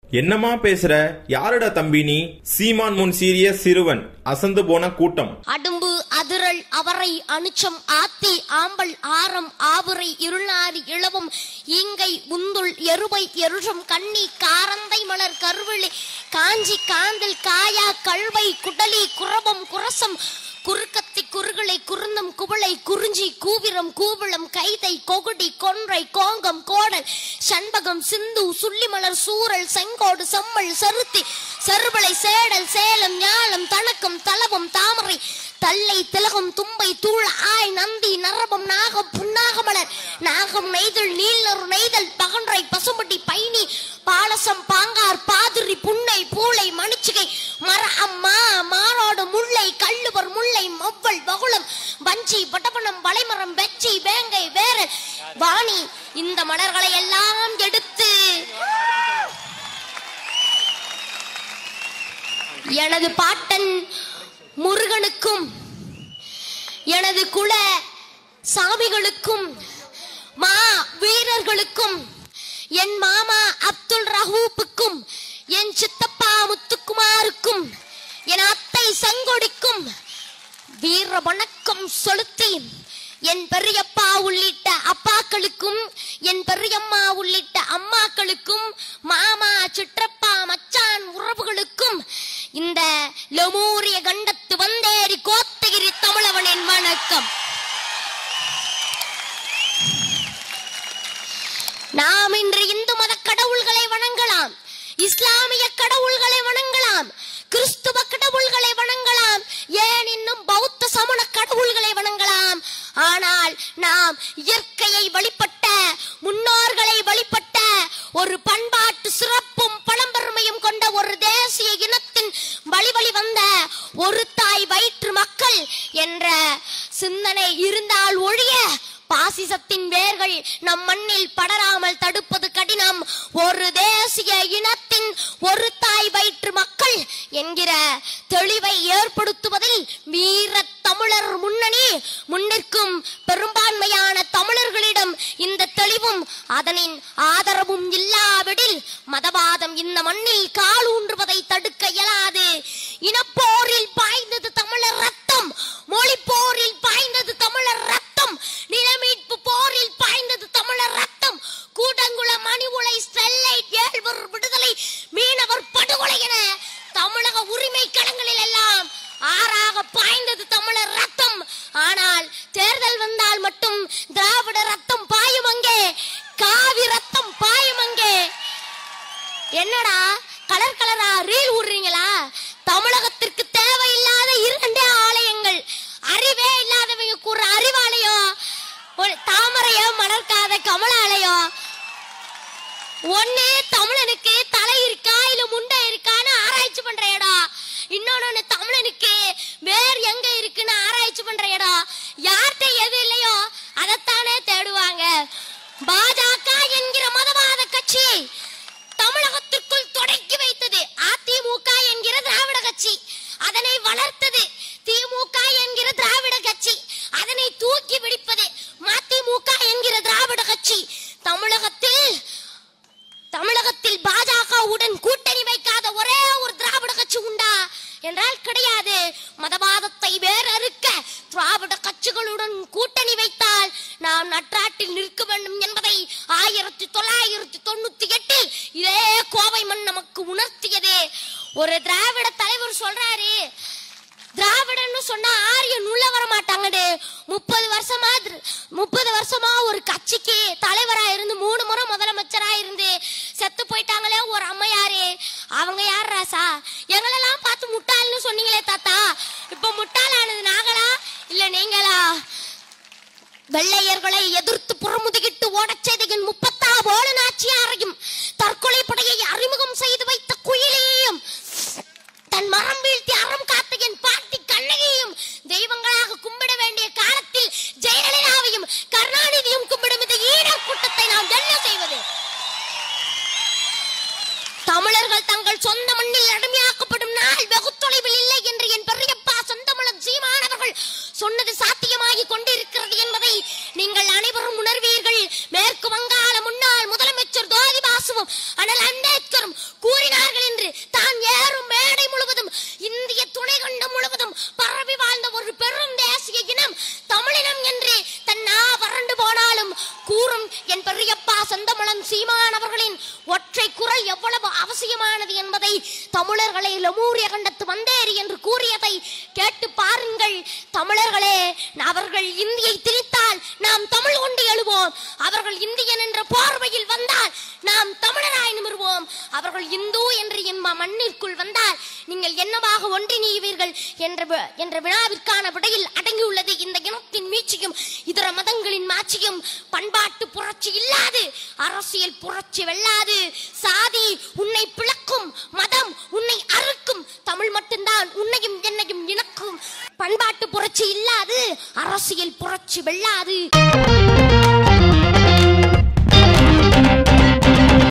என்னம்மா பேசுற யாருடா தம்பி நீ சீமான் முன் சீரிய சிறுவன் அசந்து போன கூட்டம் அடும்பு அதிரல் அவரை அனுச்சம் ஆத்தி ஆம்பல் ஆரம் ஆவுரை இருளாரி இளவும் ஈங்கை உந்துள் எருவை எருஷம் கண்ணி காரந்தை மலர் கருவிழி காஞ்சி காந்தல் காயா கழ்வை குடலி குரபம் குரசம் குறுக்கத்தி குறுகளை குருந்தம் குவளை குறிஞ்சி கூவிரம் கூவிளம் கைதை கொகுடி கொன்றை கோங்கம் கோடல் சண்பகம் சிந்து சுள்ளிமலர் சூரல் செங்கோடு செம்மல் சருத்தி செருவளை சேடல் சேலம் ஞாலம் தணக்கம் தலவம் தாமரை தல்லை திலகம் தும்பை தூள் ஆய் நந்தி நரபம் நாகம் புன்னாகமலர் நாகம் நெய்தல் நீலர் நெய்தல் பகன்றை பசும்பட்டி பைனி பாலசம் பாங்கார் பாதிரி புன்னை பூளை மணிச்சிகை மர அம்மா மாரோடு முல்லை கல்லுவர் முல்லை மொவ்வல் வகுளம் வஞ்சி பட்டபணம் வளைமரம் வெச்சி வேங்கை வேரல் வாணி இந்த மலர்களை எல்லாம் எடுத்து எனது பாட்டன் முருகனுக்கும் எனது குல சாமிகளுக்கும் மா வீரர்களுக்கும் என் மாமா அப்துல் ரஹூப்புக்கும் என் சித்தப்பா முத்துக்குமாருக்கும் என் அத்தை சங்கொடிக்கும் வீர வணக்கம் செலுத்தி என் பெரியப்பா உள்ளிட்ட அப்பாக்களுக்கும் என் பெரியம்மா உள்ளிட்ட அம்மாக்களுக்கும் மாமா சிற்றப்பா மச்சான் உறவுகளுக்கும் இந்த லெமூரிய கண்டத்து வந்தேரி கோத்தகிரி தமிழவனின் வணக்கம் நாம் இன்று இந்து மத கடவுள்களை வணங்கலாம் இஸ்லாமிய கடவுள்களை வணங்கலாம் கிறிஸ்துவ கடவுள்களை வணங்கலாம் ஏன் இன்னும் பௌத்த சமண கடவுள்களை வணங்கலாம் ஆனால் நாம் இயற்கையை வழிபட்ட முன்னோர்களை வழிபட்ட ஒரு பண்பாட்டு சிறப்பும் பழம்பெருமையும் கொண்ட ஒரு தேசிய இனத்தின் வழி வழி வந்த ஒரு தாய் வயிற்று மக்கள் என்ற சிந்தனை இருந்தால் ஒழிய பாசிசத்தின் வேர்கள் நம் மண்ணில் படராமல் தடுப்பது கடினம் ஒரு தேசிய இனத்தின் ஒரு தாய் வயிற்று மக்கள் என்கிற தெளிவை ஏற்படுத்துவதில் வீர தமிழர் முன்னணி முன்னிற்கும் பெரும்பான்மையான தமிழர்களிடம் இந்த தெளிவும் அதனின் ஆதரவும் இல்லாவிடில் மதவாதம் இந்த மண்ணில் கால் ஊன்றுவதை தடுக்க இயலாது இனப்போரில் பாய்ந்தது தமிழர் ரத்தம் மொழி போரில் பாய்ந்தது தமிழர் ரத்தம் நிலமீட்பு போரில் பாய்ந்தது தமிழர் ரத்தம் கூட்டங்குளம் மணி உலை ஸ்டெர்லைட் ஏழ்வர் விடுதலை மீனவர் படுகொலை என தமிழக உரிமை களங்களில் எல்லாம் ஆறாக பாய்ந்தது தமிழர் ரத்தம் ஆனால் தேர்தல் வந்தால் மட்டும் திராவிட ரத்தம் பாயும் அங்கே காவி ரத்தம் பாயும் அங்கே என்னடா கலர் கலரா ரீல் விடுறீங்களா தமிழகத்திற்கு தேவையில்லாத இரண்டே ஆலயங்கள் அறிவே இல்லாதவங்க கூற அறிவாலயம் ஒரு தாமரையோ மலர்க்காத கமலாலயம் ஒண்ணு தமிழனுக்கு தலை இருக்கா இல்ல முண்டை இருக்கான்னு ஆராய்ச்சி பண்ற இடம் இன்னொன்னு தமிழனுக்கு வேர் எங்க இருக்குன்னு ஆராய்ச்சி பண்ற இடம் யார்கிட்ட எது இல்லையோ அதைத்தானே தேடுவாங்க பாஜக என்கிற மதவாத கட்சி தமிழகத்திற்குள் தொடக்கி வைத்தது அதிமுக என்கிற திராவிட கட்சி அதனை வளர்த்தது திமுக என்கிற திராவிட கட்சி அதனை தூக்கி பிடிப்பது மதிமுக என்கிற திராவிட கட்சி தமிழகத்தில் தமிழகத்தில் பாஜகவுடன் கூட்டணி வைக்காத ஒரே ஒரு திராவிட கட்சி உண்டா என்றால் கிடையாது மதவாதத்தை வேறறுக்க திராவிட கட்சிகளுடன் கூட்டணி வைத்தால் நாம் நற்றாட்டில் நிற்க வேண்டும் என்பதை ஆயிரத்தி தொள்ளாயிரத்தி தொண்ணூத்தி எட்டில் இதே கோவை மண் நமக்கு உணர்த்தியது ஒரு திராவிட தலைவர் சொல்றாரு திராவிடன்னு சொன்னா ஆரியன் உள்ள வர மாட்டாங்கடு முப்பது வருஷமா திரு- முப்பது வருஷமா ஒரு கட்சிக்கு தலைவரா இருந்து மூணு முறை முதலமைச்சரா இருந்து செத்து போயிட்டாங்களே ஒரு அம்மையாரு அவங்க யார் ராசா எங்களெல்லாம் பார்த்து முட்டாள்னு சொன்னீங்களே தாத்தா இப்ப முட்டாளானது நாங்களா இல்ல நீங்களா வெள்ளையர்களை எதிர்த்து புறமுதுகிட்டு ஓடச் செய்த என் முப்பத்தா போல நாச்சியாரையும் தற்கொலை படையை அறிமுகம் செய்து வைத்த குயிலையும் தன் மரம் வீழ்த்தி அறம் காத்த என் பாட்டி கண்ணகியையும் தெய்வங்களாக கும்பிட வேண்டிய காலத்தில் ஜெயலலிதாவையும் கருணாநிதியும் கும்பிடும் இந்த ஈழக் கூட்டத்தை நாம் என்ன செய்வது தமிழர்கள் தங்கள் சொந்த மண்ணில் அடிமையாக்கப்படும் நாள் வெகு தொலைவில் இல்லை என்று என் பெரியப்பா சொந்தமலன் சீமானவர்கள் சொன்னது சாத்தியமாகி கொண்டிருக்கிறது என்பதை நீங்கள் அனைவரும் உணர்வீர்கள் மேற்கு வங்காள முன்னாள் முதலமைச்சர் தோதி பாசுவும் அனல் அம்பேத்கரும் கூறி குரல் எவ்வளவு அவசியமானது என்பதை தமிழர்களை லெமூரிய கண்டத்து வந்தேரி என்று கூறியதை கேட்டு பாருங்கள் தமிழர்களே அவர்கள் இந்தியை திணித்தால் நாம் தமிழ் கொண்டு எழுவோம் அவர்கள் இந்தியன் என்ற போர்வையில் வந்தால் நாம் தமிழராய் நிமிர்வோம் அவர்கள் இந்து என்று என் ம- மண்ணிற்குள் வந்தால் நீங்கள் என்னவாக ஒன்றிணைவீர்கள் என்ற வி- என்ற வினாவிற்கான விடையில் அடங்கியுள்ளது இந்த இனத்தின் மீட்சியும் இதர மதங்களின் மாட்சியும் பண்பாட்டு புரட்சி இல்லாது அரசியல் புரட்சி வெல்லாது சாதி உன்னை பிளக்கும் மதம் உன்னை அறுக்கும் தமிழ் மட்டும்தான் உன்னையும் என்னையும் இணக்கும் பண்பாட்டு புரட்சி இல்லாது அரசியல் புரட்சி வெல்லாது